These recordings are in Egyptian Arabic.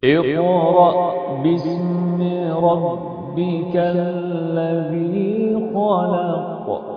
اقرأ باسم ربك الذي خلق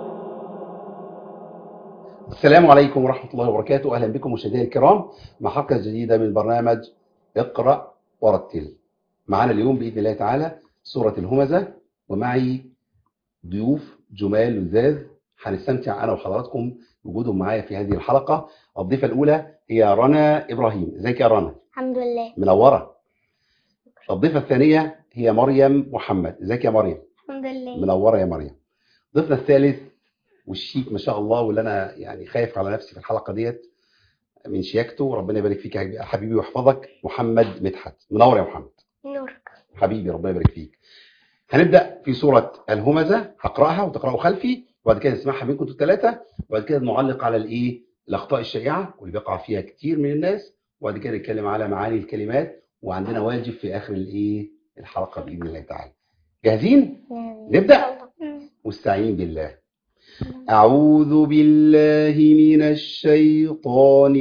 السلام عليكم ورحمة الله وبركاته أهلا بكم مشاهدينا الكرام مع حلقة جديدة من برنامج اقرأ ورتل معنا اليوم بإذن الله تعالى سورة الهمزة ومعي ضيوف جمال لذاذ هنستمتع أنا وحضراتكم بوجودهم معايا في هذه الحلقة الضيفة الأولى هي رنا إبراهيم ازيك يا رنا الحمد لله منورة الضيفة الثانية هي مريم محمد ازيك يا مريم الحمد لله منورة يا مريم ضيفنا الثالث والشيك ما شاء الله واللي انا يعني خايف على نفسي في الحلقه ديت من شياكته ربنا يبارك فيك يا حبيبي ويحفظك محمد مدحت منور يا محمد نورك حبيبي ربنا يبارك فيك هنبدا في سوره الهمزه هقراها وتقراوا خلفي وبعد كده نسمعها منكم انتوا الثلاثه وبعد كده نعلق على الايه الاخطاء الشائعه واللي بيقع فيها كتير من الناس وبعد كده نتكلم على معاني الكلمات وعندنا واجب في اخر الايه الحلقه باذن الله تعالى جاهزين نبدا مستعين بالله أعوذ بالله من الشيطان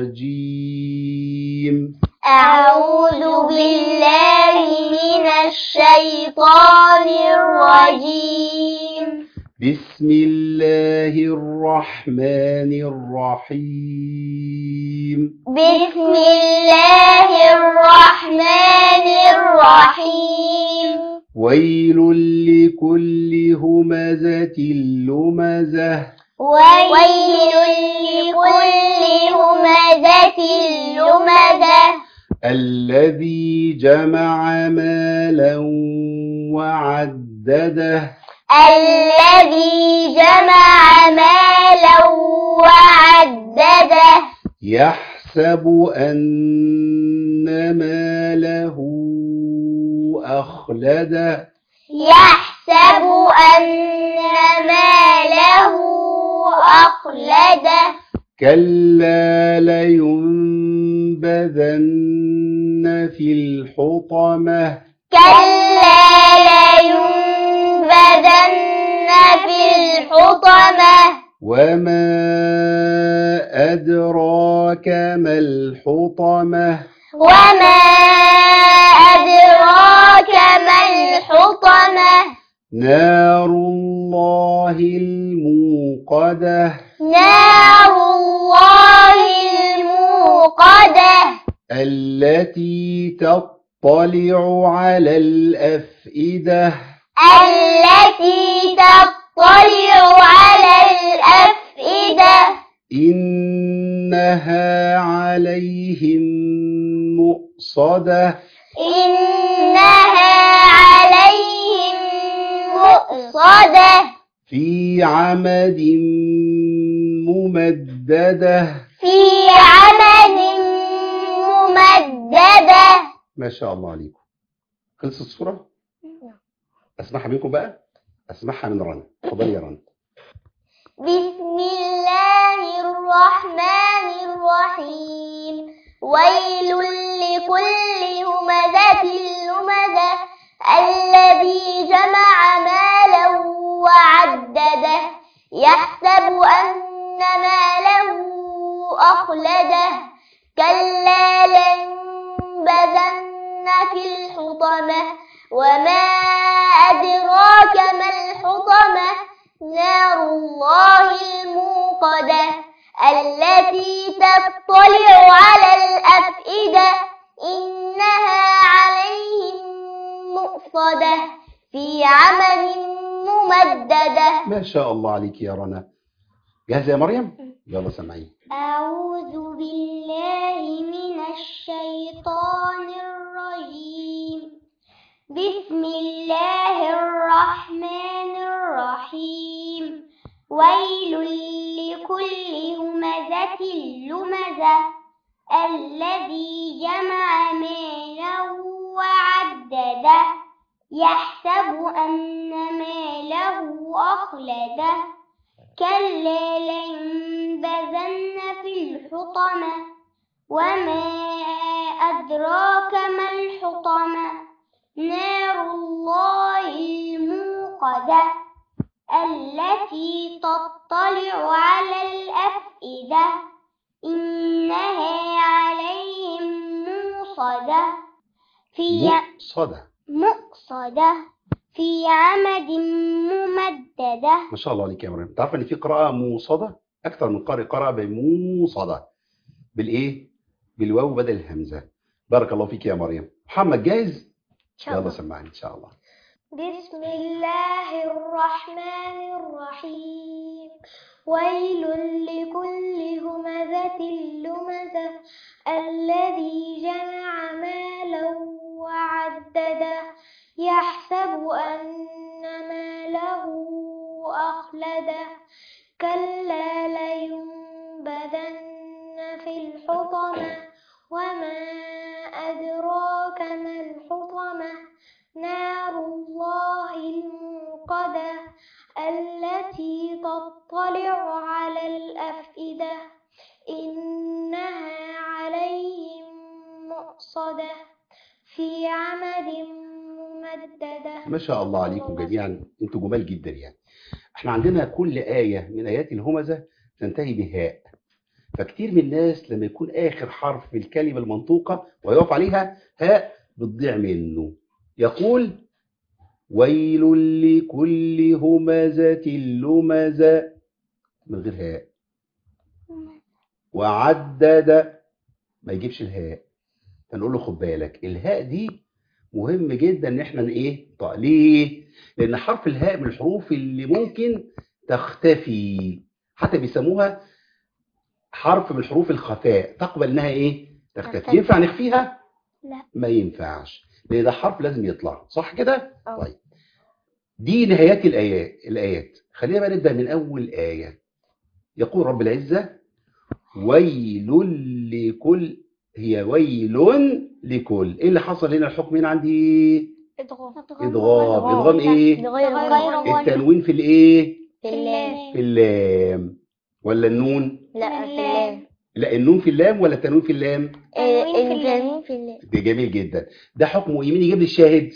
الرجيم أعوذ بالله من الشيطان الرجيم بسم الله الرحمن الرحيم بسم الله الرحمن الرحيم ويل لكل همزة لمزة ويل لكل همزة لمزة الذي جمع مالا وعدده الذي جمع مالا وعدده يحسب أن ماله أخلده يحسب أن ماله أخلده كلا لينبذن في الحطمة كلا لينبذن في الحطمة وما أدراك ما الحطمة وما أدراك ما الحطمة نار الله الموقدة نار الله الموقدة التي تطلع على الأفئدة التي تطلع على الأفئدة إنها عليهم مؤصدة إنها عليهم مؤصدة في عمد ممددة في عمد ممددة ما شاء الله عليكم خلصت الصورة أسمعها منكم بقى أسمعها من رنا اتفضلي يا رنا بسم الله الرحمن الرحيم ويل لكل همزة لمزة الذي جمع مالا وعدده يحسب أن ماله أخلده كلا لينبذن في الحطمة وما أدراك ما الحطمة نار الله الموقدة التي تطلع على الأفئدة إنها عليهم مؤصدة في عمل ممددة ما شاء الله عليك يا رنا جاهزة يا مريم يلا سمعيني أعوذ بالله من الشيطان الرجيم بسم الله الرحمن الرحيم ويل لكل همزة لمزة الذي جمع مالا وعدده يحسب أن ماله أخلده كلا لينبذن في الحطمة وما أدراك ما الحطمة نار الله الموقدة التي تطلع على الأفئدة إنها عليهم موصدة في مقصدة مؤصدة في عمد ممددة ما شاء الله عليك يا مريم تعرف ان في قراءة موصدة اكثر من قارئ قرأ بموصدة بالايه بالواو بدل الهمزة بارك الله فيك يا مريم محمد جاهز يلا سمعني ان شاء الله بسم الله الرحمن الرحيم ويل لكل همزة لمزة الذي جمع مالا وعدده يحسب أن ماله أخلده كلا لينبذن في الحطمة وما أدراك ما الحطمة نار الله الموقدة التي تطلع على الأفئدة إنها عليهم مؤصدة في عمد ممددة ما شاء الله عليكم جميعا انتوا جمال جدا يعني احنا عندنا كل آية من آيات الهمزة تنتهي بهاء فكتير من الناس لما يكون آخر حرف في الكلمة المنطوقة ويقف عليها هاء بتضيع منه يقول ويل لكل همزة لمزة من غير هاء وعدد ما يجيبش الهاء فنقول له خد بالك الهاء دي مهم جدا ان احنا ايه طيب ليه لان حرف الهاء من الحروف اللي ممكن تختفي حتى بيسموها حرف من حروف الخفاء تقبل انها ايه تختفي تختفي. ينفع نخفيها لا. ما ينفعش لان ده حرف لازم يطلع صح كده أه. طيب دي نهايات الايات الايات خلينا بقى نبدا من اول ايه يقول رب العزه ويل لكل هي ويل لكل ايه اللي حصل هنا الحكم هنا عندي إضغام ادغام ادغام ايه غير غير التنوين في الايه في اللام في اللام ولا النون لا في اللام لا النون في اللام ولا التنوين في اللام التنوين في اللام ده جميل جدا ده حكمه ايه مين يجيب لي الشاهد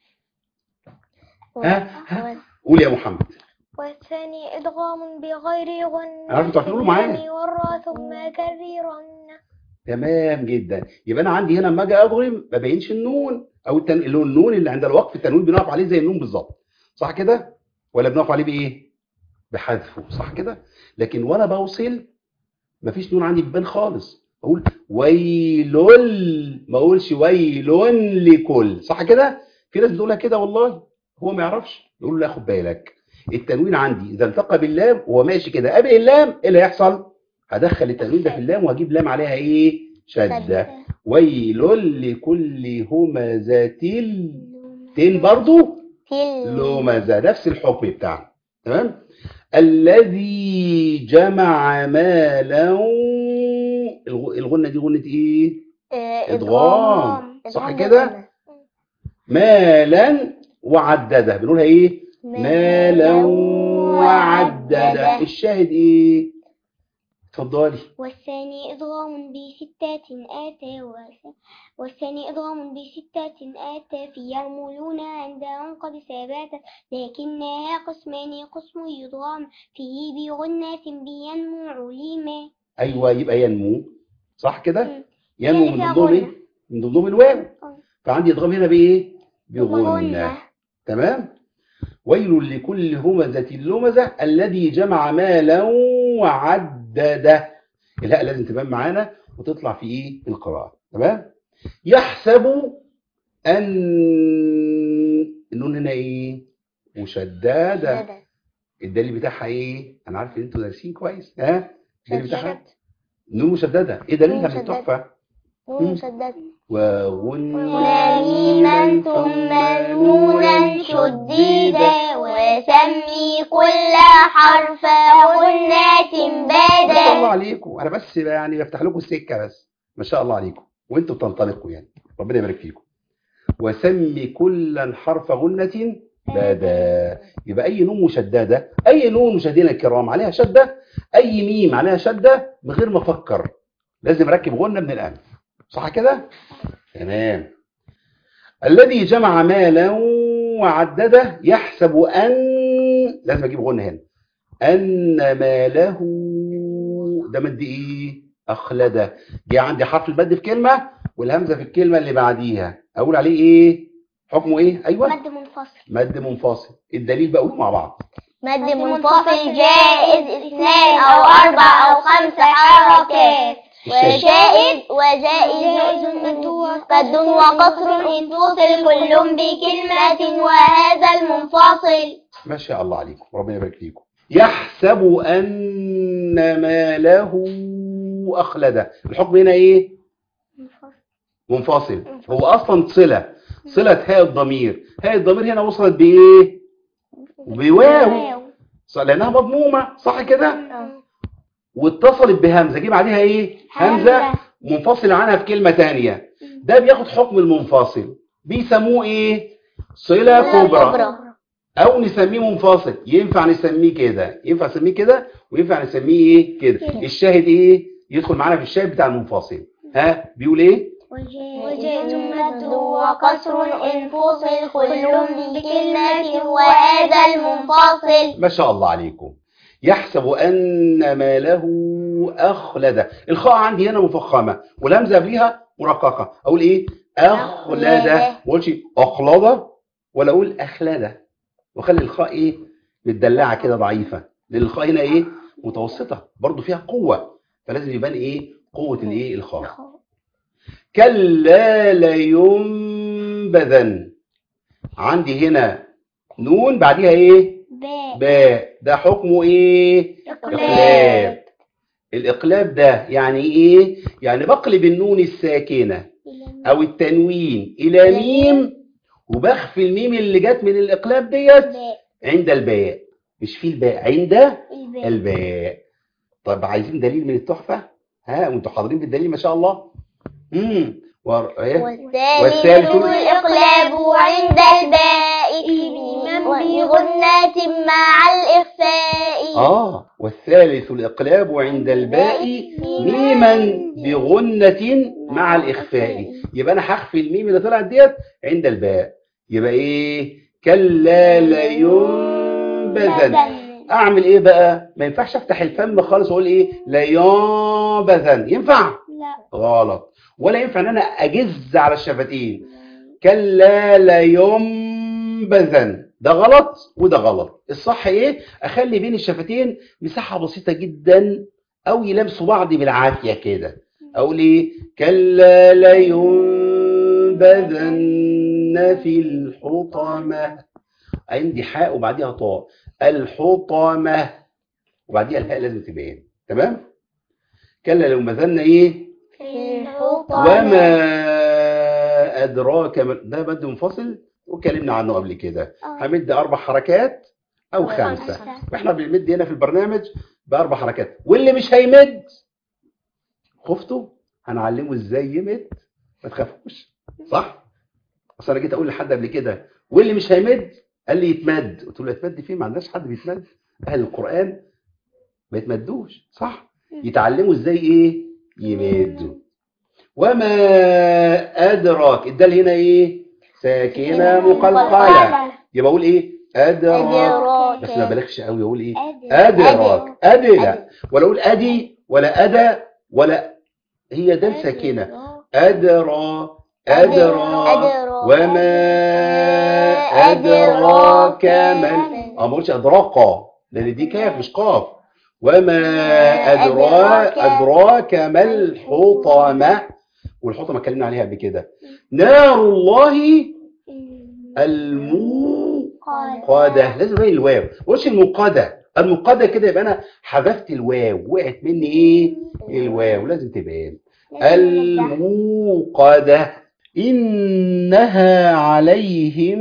ها ها قول يا محمد والثاني إدغام بغير غنة عارف انتوا هتقولوا معايا. في اللام والراء ثم كثيرا تمام جدا يبقى انا عندي هنا لما اجي اضرب ما بينش النون او التن... اللي هو النون اللي عند الوقف التنوين بنقف عليه زي النون بالظبط صح كده ولا بنقف عليه بايه بحذفه صح كده لكن وانا بوصل مفيش نون عندي بتبان خالص اقول ويل ما اقولش ويل لكل صح كده في ناس بتقولها كده والله هو ما يعرفش يقول له لا خد بالك التنوين عندي اذا التقى باللام وهو ماشي كده قبل اللام ايه اللي هيحصل هدخل التنوين ده في اللام وهجيب لام عليها ايه شده ويل لكل همزه تين برضو لمزه نفس الحكم بتاعنا تمام الذي جمع مالا الغ- الغنه دي غنه ايه ادغام صح كده مالا وعدده بنقولها ايه مالا وعدده الشاهد ايه اتفضلي والثاني إضغام بستات آتى وس- والثاني إضغام بستات آتى في يعملون عندهم قد ثبات لكنها قسمان قسم يضغم فيه بغنة بينمو عليما ايوه يبقى ينمو صح كده مم. ينمو هي من فيها ضمنهم ايه غنة. من ضمنهم الواو آه. فعندي ادغام هنا بايه بغنه بغنة. تمام ويل لكل همزة لمزة الذي جمع مالا وعدده الهاء لازم تبان معانا وتطلع في ايه في القراءة تمام يحسب ان النون هنا ايه مشددة الدليل بتاعها ايه انا عارف ان انتوا دارسين كويس ها الدليل بتاعها نون مشددة ايه دليلها من مشددة. التحفة نون مشدد وغنى ثم نونا شديدا وسمي كل حرف غنة ما شاء الله بادا عليكم انا بس يعني بفتح لكم السكه بس ما شاء الله عليكم وانتوا بتنطلقوا يعني ربنا يبارك فيكم وسمي كل حرف غنة بدا يبقى اي نون مشدده اي نون مشاهدينا الكرام عليها شده اي ميم عليها شده من غير ما افكر لازم اركب غنه من الانف صح كده تمام الذي جمع مالا وعدده يحسب ان لازم اجيب غنه هنا ان ماله ده مد ايه اخلده جه عندي حرف المد في كلمه والهمزه في الكلمه اللي بعديها اقول عليه ايه حكمه ايه ايوه مد منفصل مد منفصل الدليل بقول مع بعض مد منفصل جائز اثنان او اربع او خمس حركات وشائد وجائز مد وقصر ان فصل كل بكلمة وهذا المنفصل ما شاء الله عليكم ربنا يبارك فيكم يحسب ان ماله اخلده الحكم هنا ايه منفصل هو اصلا صله صله هاء الضمير هاء الضمير هنا وصلت بايه بواو صح لانها مضمومه صح كده واتصلت بهمزه جه بعدها ايه همزه منفصله عنها في كلمه تانية ده بياخد حكم المنفصل بيسموه ايه صله كبرى او نسميه منفصل ينفع نسميه كده ينفع نسميه كده وينفع نسميه ايه كده كده. الشاهد ايه يدخل معانا في الشاهد بتاع المنفصل ها بيقول ايه وجائز مد وقصر ان فصل كل بكلمة وهذا المنفصل ما شاء الله عليكم يحسب ان ماله اخلده الخاء عندي هنا مفخمه والهمزه قبليها مرققه اقول ايه اخلده ما اقولش اخلده ولا اقول اخلده واخلي الخاء ايه متدلعه كده ضعيفه لان الخاء هنا ايه متوسطه برضو فيها قوه فلازم يبان ايه قوه الايه الخاء كلا لينبذن عندي هنا نون بعديها ايه باء باء ده حكمه ايه اقلاب الاقلاب ده يعني ايه يعني بقلب النون الساكنه او التنوين الى ميم وبخفي الميم اللي جت من الاقلاب ديت باء عند الباء مش في الباء عند الباء الباء طب عايزين دليل من التحفه ها وانتوا حاضرين بالدليل ما شاء الله امم ور... إيه؟ والثالث والثالث الإقلاب عند الباء بغنة مع الإخفاء اه والثالث الاقلاب عند الباء ميما بغنة مع الإخفاء يبقى أنا هخفي الميم اللي طلعت ديت عند الباء يبقى إيه كلا لينبذن أعمل إيه بقى ما ينفعش أفتح الفم خالص وأقول إيه لينبذن ينفع لا غلط ولا ينفع إن أنا أجز على الشفتين كلا لينبذن ده غلط وده غلط الصح إيه أخلي بين الشفتين مساحة بسيطة جدا أو يلمسوا بعض بالعافية كده أقول إيه كلا لينبذن في الحطمة عندي حاء وبعديها طاء الحطمة وبعديها الهاء لازم تبين تمام كلا لينبذن إيه في الحطمة وما أدراك ما ده مد منفصل واتكلمنا عنه قبل كده آه. همد أربع حركات أو خمسة واحنا بنمد هنا في البرنامج بأربع حركات واللي مش هيمد خفتوا هنعلمه ازاي يمد ما تخافوش صح اصل انا جيت اقول لحد قبل كده واللي مش هيمد قال لي يتمد قلت له يتمد فين ما عندناش حد بيتمد اهل القران ما يتمدوش صح يتعلموا ازاي ايه يمدوا وما ادراك الدال هنا ايه ساكنه مقلقله يبقى اقول ايه ادراك بس ما بلغش قوي اقول ايه ادراك ادي لا ولا اقول ادي ولا ادا ولا هي دال ساكنه ادرى ادرى وما ادراك ما اه ما قلتش ادراك لان دي كاف مش قاف وما ادراك ادراك ما الحطمه والحطمه اتكلمنا عليها قبل كده نار الله الموقده لازم ابين الواو ما قلتش المقاده المقاده كده يبقى انا حذفت الواو وقعت مني ايه الواو لازم تبان الموقدة إنها عليهم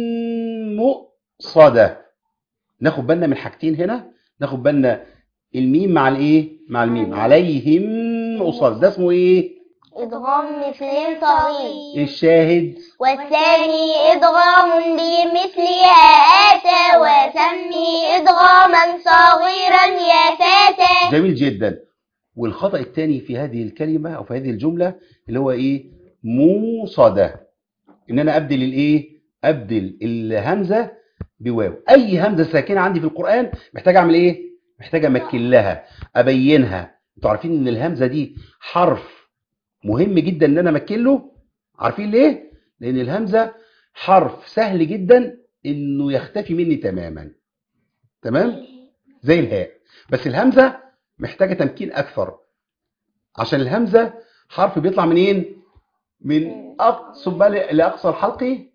مؤصدة ناخد بالنا من حاجتين هنا ناخد بالنا الميم مع الايه مع الميم عليهم مؤصدة ده اسمه ايه إدغام مثل صغير الشاهد والثاني إدغام بمثلها آتى وسمي إدغاما صغيرا يا فتى جميل جدا والخطأ الثاني في هذه الكلمة أو في هذه الجملة اللي هو إيه موصدة إن أنا أبدل الإيه أبدل الهمزة بواو أي همزة ساكنة عندي في القرآن محتاج أعمل إيه محتاج أمكن لها أبينها أنتوا عارفين إن الهمزة دي حرف مهم جدا إن أنا أمكن له عارفين ليه لان الهمزه حرف سهل جدا انه يختفي مني تماما تمام زي الهاء بس الهمزه محتاجه تمكين اكثر عشان الهمزه حرف بيطلع منين من اقصى بقى لاقصى الحلقي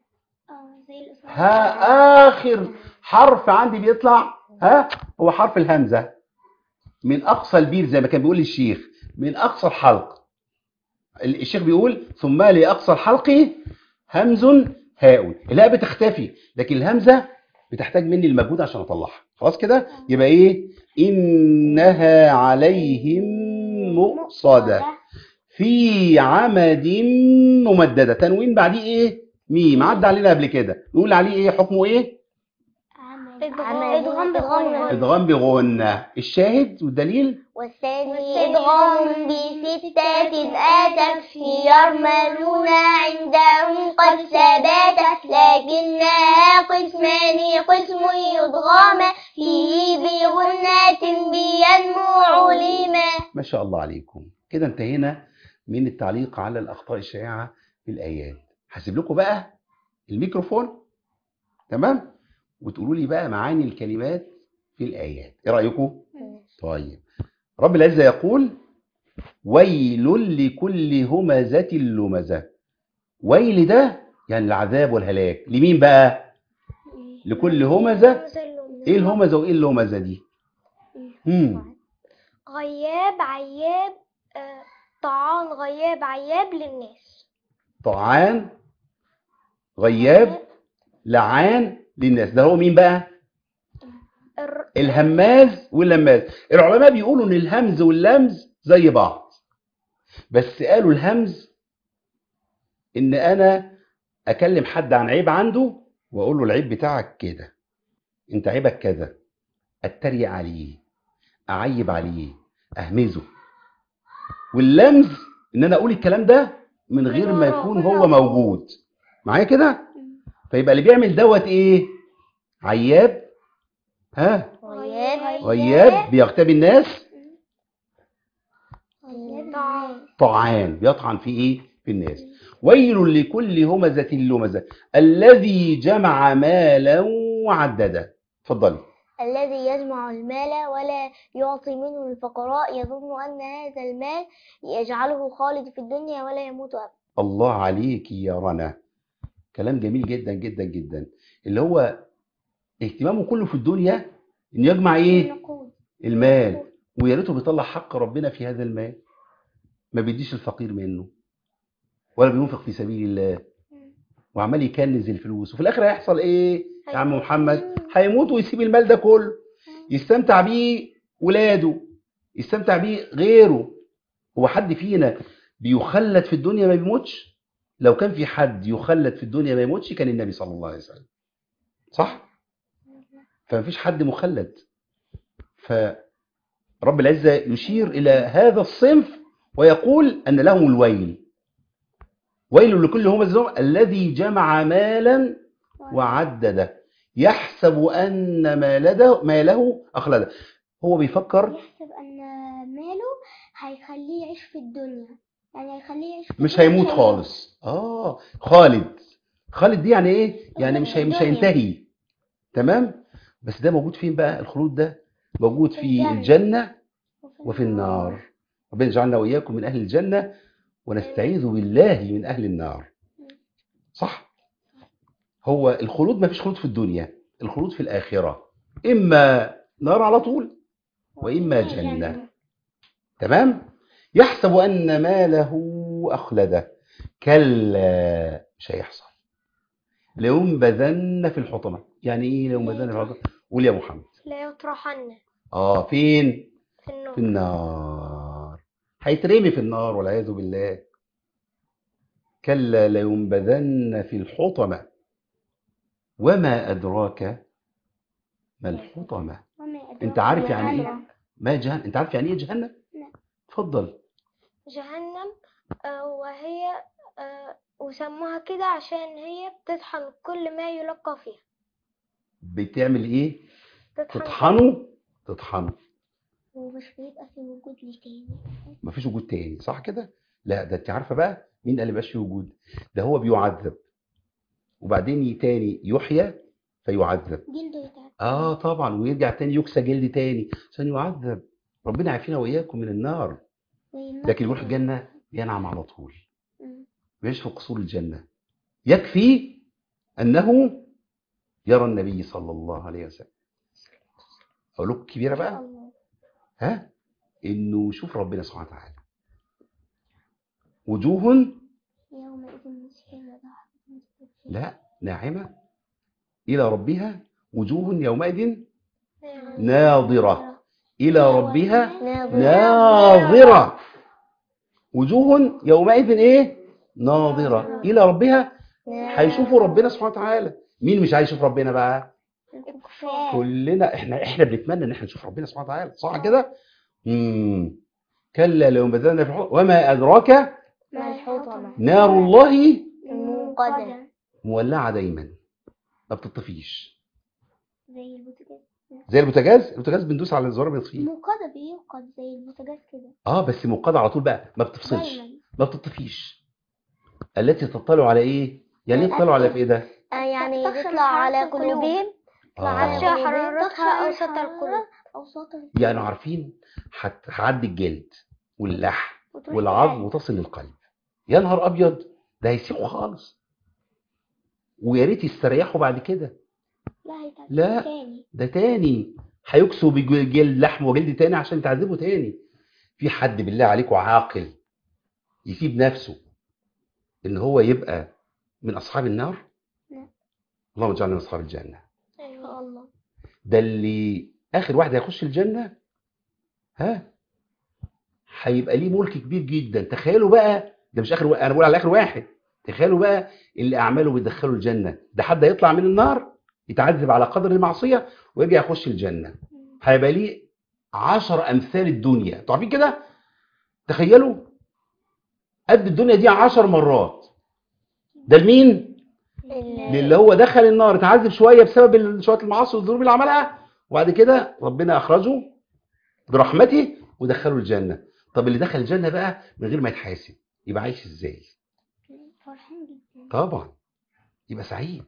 ها اخر حرف عندي بيطلع ها هو حرف الهمزه من اقصى البير زي ما كان بيقول الشيخ من اقصى الحلق الشيخ بيقول ثم لاقصى الحلق همز هاء الهاء بتختفي لكن الهمزه بتحتاج مني المجهود عشان اطلعها خلاص كده يبقى ايه انها عليهم مؤصده في عمد ممدده تنوين بعديه ايه ميم عدى علينا قبل كده نقول عليه ايه حكمه ايه ادغام بغنى ادغام بغنة الشاهد والدليل والثاني إدغام بستة آتت في يرملون عندهم قد ثبتت لكنها قسمان قسم يدغام فيه بغنات بينمو علما ما شاء الله عليكم كده انتهينا من التعليق على الأخطاء الشائعة في الآيات هسيب لكم بقى الميكروفون تمام وتقولوا لي بقى معاني الكلمات في الآيات ايه رأيكم طيب رب العزة يقول ويل لكل همزة لمزة ويل ده يعني العذاب والهلاك لمين بقى لكل همزة ايه الهمزة وايه اللمزة دي هم. غياب عياب آه، طعان غياب عياب للناس طعان غياب لعان للناس ده هو مين بقى الر- الهماز واللماز العلماء بيقولوا ان الهمز واللمز زي بعض بس قالوا الهمز ان انا اكلم حد عن عيب عنده واقول له العيب بتاعك كده انت عيبك كذا اتريق عليه اعيب عليه اهمزه واللمز ان انا اقول الكلام ده من غير ما يكون هو موجود معايا كده فيبقى اللي بيعمل دوت ايه عياب ها غياب غياب بيغتاب الناس طعان طعان بيطعن في ايه في الناس ويل لكل همزة لمزة الذي جمع مالا وعدده اتفضلي الذي يجمع المال ولا يعطي منه الفقراء يظن أن هذا المال يجعله خالد في الدنيا ولا يموت أبدا الله عليك يا رنا كلام جميل جدا جدا جدا اللي هو اهتمامه كله في الدنيا انه يجمع ايه المال ويا ريته بيطلع حق ربنا في هذا المال ما بيديش الفقير منه ولا بينفق في سبيل الله وعمال يكنز الفلوس وفي الاخر هيحصل ايه يا عم محمد هيموت ويسيب المال ده كله يستمتع بيه ولاده يستمتع بيه غيره هو حد فينا بيخلد في الدنيا ما بيموتش لو كان في حد يخلد في الدنيا ما يموتش كان النبي صلى الله عليه وسلم صح فمفيش حد مخلد فرب العزة يشير إلى هذا الصنف ويقول أن لهم الويل ويل لكل همزة الذي جمع مالا وعدده يحسب أن ماله, ماله أخلده هو بيفكر يحسب ان ماله هيخليه يعيش في الدنيا يعني هيخليه يعيش في مش الدنيا هيموت خالص اه خالد خالد دي يعني ايه يعني مش هي مش هينتهي تمام بس ده موجود فين بقى الخلود ده موجود في الجنة. الجنة وفي النار ربنا يجعلنا واياكم من اهل الجنة ونستعيذ بالله من اهل النار صح هو الخلود ما فيش خلود في الدنيا الخلود في الآخرة إما نار على طول وإما جنة تمام يحسب أن ماله أخلده كلا مش هيحصل لينبذن في الحطمة يعني إيه لينبذن في الحطمة قول يا محمد لا يطرحن آه فين في النار في النار هيترمي في النار والعياذ بالله كلا لينبذن في الحطمة وما أدراك ما الحطمة وما أدراك أنت عارف ما يعني إيه جهنم. ما جهنم أنت عارف يعني إيه جهنم لا. اتفضل جهنم آه، وهي آه، وسموها كده عشان هي بتطحن كل ما يلقى فيها بتعمل إيه تطحن تطحنه تطحنه ومش بيبقى في وجود ليه تاني مفيش وجود تاني صح كده لا ده انت عارفه بقى مين قال مبقاش فيه وجود ده هو بيعذب وبعدين تاني يحيى فيعذب جلده يتعب اه طبعا ويرجع تاني يكسى جلد تاني عشان يعذب ربنا يعافينا واياكم من النار زي النار لكن يروح كده. الجنه ينعم على طول مم. ويعيش في قصور الجنه يكفي انه يرى النبي صلى الله عليه وسلم اقول لكم كبيره إن شاء بقى الله. ها انه يشوف ربنا سبحانه وتعالى وجوه يومئذ مسكينة ضحكة مستكبرة. لا ناعمه الى ربها وجوه يومئذ ناظره الى ربها ناظره وجوه يومئذ ايه ناظره الى ربها هيشوفوا ربنا سبحانه وتعالى مين مش عايز يشوف ربنا بقى الكفار كلنا احنا احنا بنتمنى ان احنا نشوف ربنا سبحانه وتعالى صح كده امم كلا لو بذلنا في الحوض وما ادراك ما الحطمة نار الله الموقدة مولعه دايما ما بتطفيش زي البوتاجاز زي البوتاجاز البوتاجاز بندوس على الزرار بيطفيه موقدة بيوقد زي البوتاجاز كده اه بس موقده على طول بقى ما بتفصلش دايما ما بتطفيش التي تطلع على ايه يعني ايه تطلع على في ايه ده آه يعني تخشى تطلع على حرارة القلوب. قلوبهم آه. تخشى حرارتها أوسط القلوب أوساط ال- يعني عارفين هت- هتعدي الجلد واللحم وتروح والعظم القلب. وتصل للقلب يا نهار ابيض ده هيسيحوا خالص ويا ريت يستريحوا بعد كده لا هيتعب لا. تاني ده تاني هيكسوا بجلد لحم وجلد تاني عشان تعذبوا تاني في حد بالله عليكم عاقل يسيب نفسه ان هو يبقى من اصحاب النار لا. اللهم اجعلنا من اصحاب الجنه إن شاء الله ده اللي اخر واحد هيخش الجنه ها هيبقى ليه ملك كبير جدا تخيلوا بقى ده مش اخر و... انا بقول على اخر واحد تخيلوا بقى اللي اعماله بيدخله الجنه ده حد هيطلع من النار يتعذب على قدر المعصيه ويرجع يخش الجنه هيبقى ليه عشر امثال الدنيا انتوا عارفين كده تخيلوا قد الدنيا دي عشر مرات ده لمين للي هو دخل النار اتعذب شويه بسبب ال- شويه المعاصي والذنوب اللي عملها وبعد كده ربنا اخرجه برحمته ودخله الجنه طب اللي دخل الجنه بقى من غير ما يتحاسب يبقى عايش ازاي فرحان جدا طبعا يبقى سعيد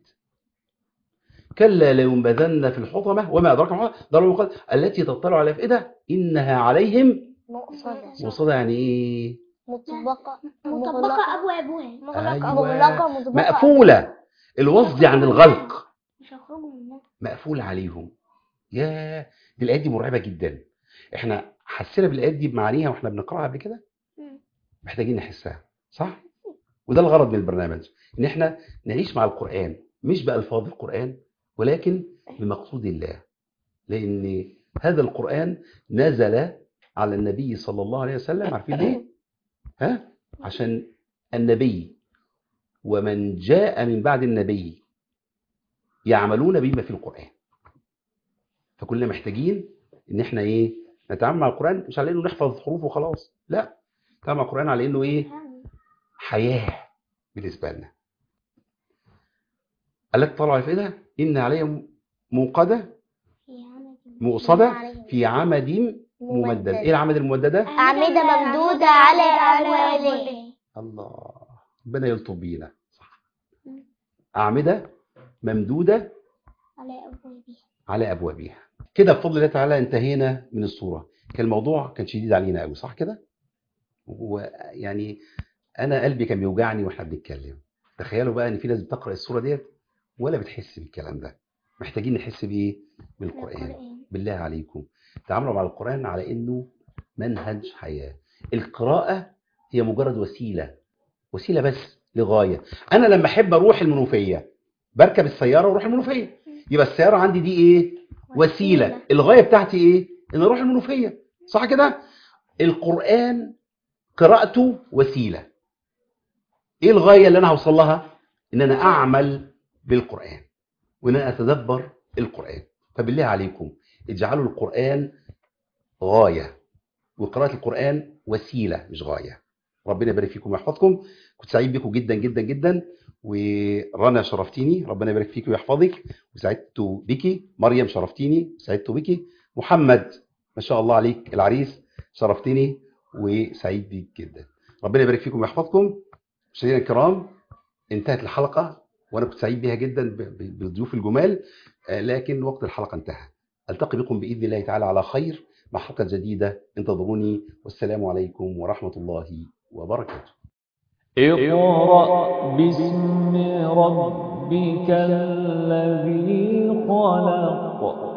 كلا لينبذن في الحطمه وما ادراك ما الحطمة؟ دار المقدس التي تطلع على افئده انها عليهم مقصدة مصدى يعني ايه مطبقة مطبقة أبوابها أيوة. مغلقة مطبقة مقفوله الوصد عن الغلق مش هيخرجوا منها مقفول عليهم يا دي الايات دي مرعبه جدا احنا حسينا بالايات دي بمعانيها واحنا بنقراها قبل كده مم. محتاجين نحسها صح وده الغرض من البرنامج ان احنا نعيش مع القران مش بالفاظ القران ولكن بمقصود الله لان هذا القران نزل على النبي صلى الله عليه وسلم عارفين ليه ها عشان النبي ومن جاء من بعد النبي يعملون بما في القرآن فكلنا محتاجين ان احنا ايه نتعامل مع القرآن مش على انه نحفظ حروفه وخلاص لا نتعامل مع القرآن على انه ايه يعني حياة بالنسبة لنا التي طلع في ده ان عليهم موقدة في عمد مؤصدة في عمد ممدد ايه العمد الممددة أعمدة ممدودة على أبوابها الله ربنا يلطف بينا صح أعمدة ممدودة على أبوابها على ابوابها كده بفضل الله تعالى انتهينا من الصوره كان الموضوع كان شديد علينا قوي صح كده ويعني انا قلبي كان بيوجعني واحنا بنتكلم تخيلوا بقى ان في ناس بتقرا الصوره ديت ولا بتحس بالكلام ده محتاجين نحس بايه بالقران القرآن بالله عليكم تعاملوا مع القران على انه منهج حياه القراءه هي مجرد وسيله وسيله بس لغايه انا لما احب اروح المنوفيه بركب السياره واروح المنوفيه يبقى السياره عندي دي ايه وسيله الغايه بتاعتي ايه ان اروح المنوفيه صح كده القران قراءته وسيله ايه الغايه اللي انا هوصل لها ان انا اعمل بالقران وان انا اتدبر القران فبالله عليكم اجعلوا القران غايه وقراءه القران وسيله مش غايه ربنا يبارك فيكم ويحفظكم كنت سعيد بكم جدا جدا جدا ورنا شرفتيني ربنا يبارك فيك ويحفظك وسعدت بك مريم شرفتيني سعدت بك محمد ما شاء الله عليك العريس شرفتني وسعيد بيك جدا ربنا يبارك فيكم ويحفظكم مشاهدينا الكرام انتهت الحلقة وانا كنت سعيد بها جدا ب- ب- بضيوف الجمال آه، لكن وقت الحلقه انتهى التقي بكم باذن الله تعالى على خير مع حلقه جديده انتظروني والسلام عليكم ورحمه الله وبركاته اقرأ باسم ربك الذي خلق